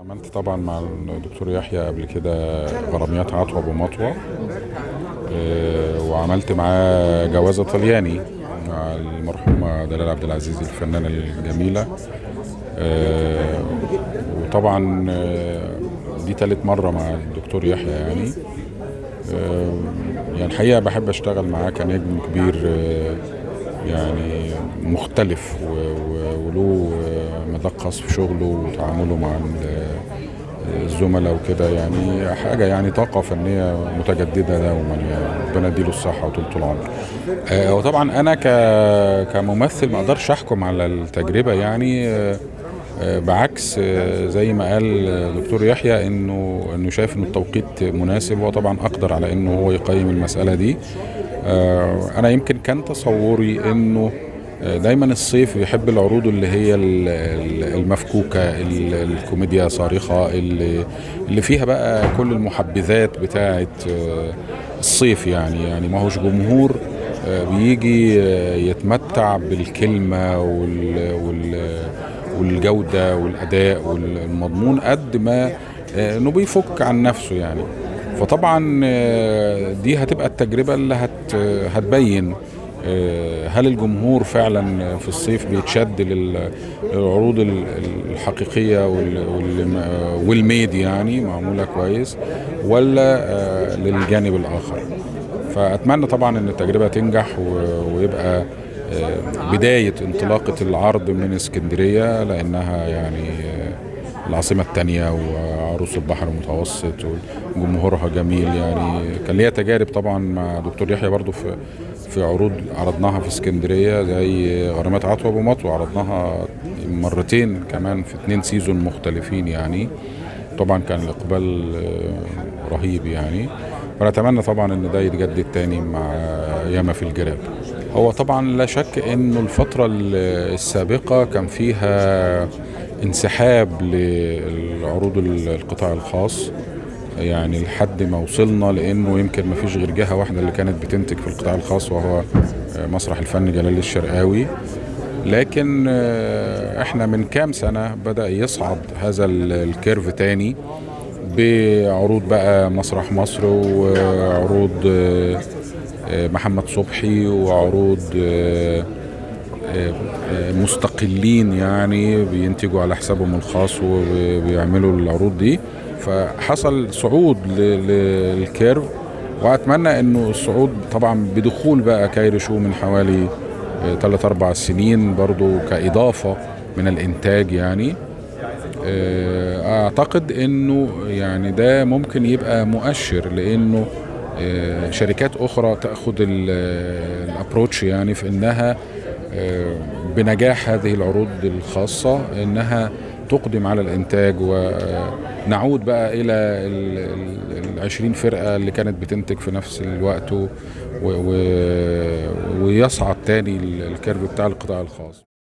عملت طبعا مع الدكتور يحيى قبل كده غراميات عطوة ومطوة آه، وعملت معاه جوازة طلياني مع المرحومة دلال عبد العزيز الفنانة الجميلة آه، وطبعا آه، دي تالت مرة مع الدكتور يحيى يعني آه، يعني الحقيقة بحب أشتغل معاه كنجم كبير آه، يعني مختلف و- و- وله آه، مذاق خاص في شغله وتعامله مع ال- الزملاء وكده يعني حاجة يعني طاقة فنية متجددة دوما يعني ربنا يديله الصحة وطولة العمر. آه، وطبعا أنا ك- كممثل ما أقدرش أحكم على التجربة يعني آه، آه، بعكس آه، زي ما قال آه، دكتور يحيى انه انه شايف انه التوقيت مناسب وطبعا اقدر على انه هو يقيم المساله دي آه، انا يمكن كان تصوري انه آه، دايما الصيف بيحب العروض اللي هي ال- ال- المفكوكه ال- الكوميديا صارخه اللي اللي فيها بقى كل المحبذات بتاعه آه، الصيف يعني يعني ما هوش جمهور آه، بيجي آه، يتمتع بالكلمه وال, وال والجودة والأداء والمضمون قد ما آه، إنه بيفك عن نفسه يعني فطبعا آه، دي هتبقى التجربة اللي هت هتبين آه، هل الجمهور فعلا في الصيف بيتشد لل- للعروض ال- الحقيقية وال- وال- والميد يعني معمولة كويس ولا آه، للجانب الآخر فأتمنى طبعا إن التجربة تنجح و- ويبقى آه، بداية انطلاقة العرض من اسكندرية لأنها يعني آه، العاصمة الثانية وعروس البحر المتوسط وجمهورها جميل يعني كان ليا تجارب طبعا مع دكتور يحيى برضو في في عروض عرضناها في اسكندرية زي غرامات عطوة بمطوة عرضناها مرتين كمان في اتنين سيزون مختلفين يعني طبعا كان الإقبال آه، رهيب يعني ونتمنى طبعا ان ده يتجدد تاني مع ياما في الجراب هو طبعا لا شك انه الفترة ال- السابقة كان فيها انسحاب للعروض ال- القطاع الخاص يعني لحد ما وصلنا لانه يمكن ما فيش غير جهة واحدة اللي كانت بتنتج في القطاع الخاص وهو مسرح الفن جلال الشرقاوي لكن آه، احنا من كام سنة بدأ يصعد هذا ال- الكيرف تاني بعروض بقى مسرح مصر وعروض آه، آه، محمد صبحي وعروض آه، آه، آه، مستقلين يعني بينتجوا على حسابهم الخاص وبيعملوا العروض دي فحصل صعود ل- للكيرف واتمنى انه الصعود طبعا بدخول بقى كايرو شو من حوالي ثلاث اربع سنين برضو كاضافه من الانتاج يعني آه، اعتقد انه يعني ده ممكن يبقى مؤشر لانه آه، شركات اخرى تاخذ الابروتش يعني في انها آه، بنجاح هذه العروض الخاصه انها تقدم على الانتاج ونعود بقى الى ال 20 فرقه اللي كانت بتنتج في نفس الوقت و- و- ويصعد تاني الكيرف بتاع القطاع الخاص